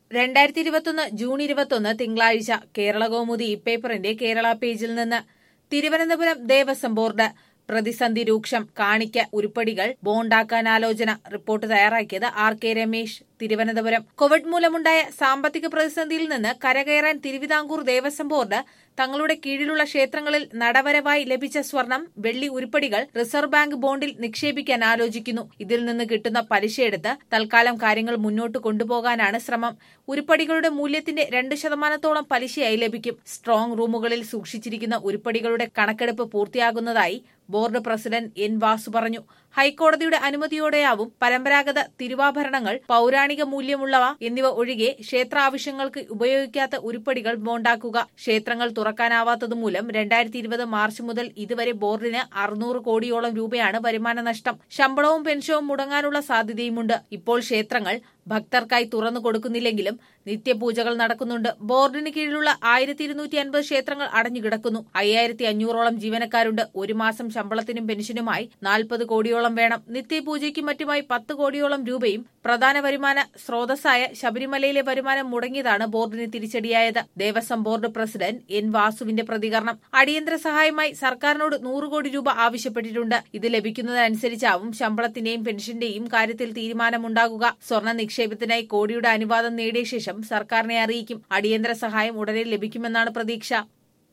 രണ്ടായിരത്തി ഇരുപത്തൊന്ന് ജൂൺ ഇരുപത്തൊന്ന് തിങ്കളാഴ്ച കേരള കൗമുദി ഈ പേപ്പറിന്റെ കേരള പേജിൽ നിന്ന് തിരുവനന്തപുരം ദേവസ്വം ബോർഡ് പ്രതിസന്ധി രൂക്ഷം കാണിക്ക ഉരുപ്പടികൾ ബോണ്ടാക്കാൻ ആലോചന റിപ്പോർട്ട് തയ്യാറാക്കിയത് R K Ramesh Thiruvananthapuram covid മൂലമുണ്ടായ സാമ്പത്തിക പ്രതിസന്ധിയിൽ നിന്ന് കരകയറാൻ തിരുവിതാംകൂർ ദേവസ്വം ബോർഡ് തങ്ങളുടെ കീഴിലുള്ള ക്ഷേത്രങ്ങളിൽ നടവരവായി ലഭിച്ച സ്വർണം വെള്ളി ഉരുപ്പടികൾ റിസർവ് ബാങ്ക് ബോണ്ടിൽ നിക്ഷേപിക്കാൻ ആലോചിക്കുന്നു ഇതിൽ നിന്ന് കിട്ടുന്ന പലിശയെടുത്ത് തൽക്കാലം കാര്യങ്ങൾ മുന്നോട്ട് കൊണ്ടുപോകാനാണ് ശ്രമം ഉരുപ്പടികളുടെ മൂല്യത്തിന്റെ രണ്ട് ശതമാനത്തോളം പലിശയായി ലഭിക്കും സ്ട്രോങ് റൂമുകളിൽ സൂക്ഷിച്ചിരിക്കുന്ന ഉരുപ്പടികളുടെ കണക്കെടുപ്പ് പൂർത്തിയാകുന്നതായി ബോർഡ് പ്രസിഡന്റ് എൻ വാസു പറഞ്ഞു ഹൈക്കോടതിയുടെ അനുമതിയോടെയാവും പരമ്പരാഗത തിരുവാഭരണങ്ങൾ പൌരാണിക മൂല്യമുള്ളവ എന്നിവ ഒഴികെ ക്ഷേത്ര ആവശ്യങ്ങൾക്ക് ഉപയോഗിക്കാത്ത ഉരുപ്പടികൾ ബോണ്ടാക്കുക ക്ഷേത്രങ്ങൾ തുറക്കാനാവാത്തതുമൂലം രണ്ടായിരത്തി ഇരുപത് മാർച്ച് മുതൽ ഇതുവരെ ബോർഡിന് അറുന്നൂറ് കോടിയോളം രൂപയാണ് വരുമാന നഷ്ടം ശമ്പളവും പെൻഷനും മുടങ്ങാനുള്ള സാധ്യതയുമുണ്ട് ഇപ്പോൾ ക്ഷേത്രങ്ങൾ ഭക്തർക്കായി തുറന്നു കൊടുക്കുന്നില്ലെങ്കിലും നിത്യപൂജകൾ നടക്കുന്നുണ്ട് ബോർഡിന് കീഴിലുള്ള ആയിരത്തി ഇരുന്നൂറ്റി അൻപത് ക്ഷേത്രങ്ങൾ അടഞ്ഞുകിടക്കുന്നു അയ്യായിരത്തി അഞ്ഞൂറോളം ജീവനക്കാരുണ്ട് ഒരു മാസം ശമ്പളത്തിനും പെൻഷനുമായി നാൽപ്പത് കോടിയോളം വേണം നിത്യപൂജയ്ക്കും മറ്റുമായി പത്ത് കോടിയോളം രൂപയും പ്രധാന വരുമാന സ്രോതസ്സായ ശബരിമലയിലെ വരുമാനം മുടങ്ങിയതാണ് ബോർഡിന് തിരിച്ചടിയായത് ദേവസ്വം ബോർഡ് പ്രസിഡന്റ് എൻ വാസുവിന്റെ പ്രതികരണം അടിയന്തര സഹായമായി സർക്കാരിനോട് നൂറ് കോടി രൂപ ആവശ്യപ്പെട്ടിട്ടുണ്ട് ഇത് ലഭിക്കുന്നതനുസരിച്ചാവും ശമ്പളത്തിന്റെയും പെൻഷന്റെയും കാര്യത്തിൽ തീരുമാനമുണ്ടാകുക സ്വർണ്ണ നിക്ഷേപത്തിനായി കോടിയുടെ അനുവാദം നേടിയ ശേഷം സർക്കാരിനെ അറിയിക്കും അടിയന്തര സഹായം ഉടനെ ലഭിക്കുമെന്നാണ് പ്രതീക്ഷ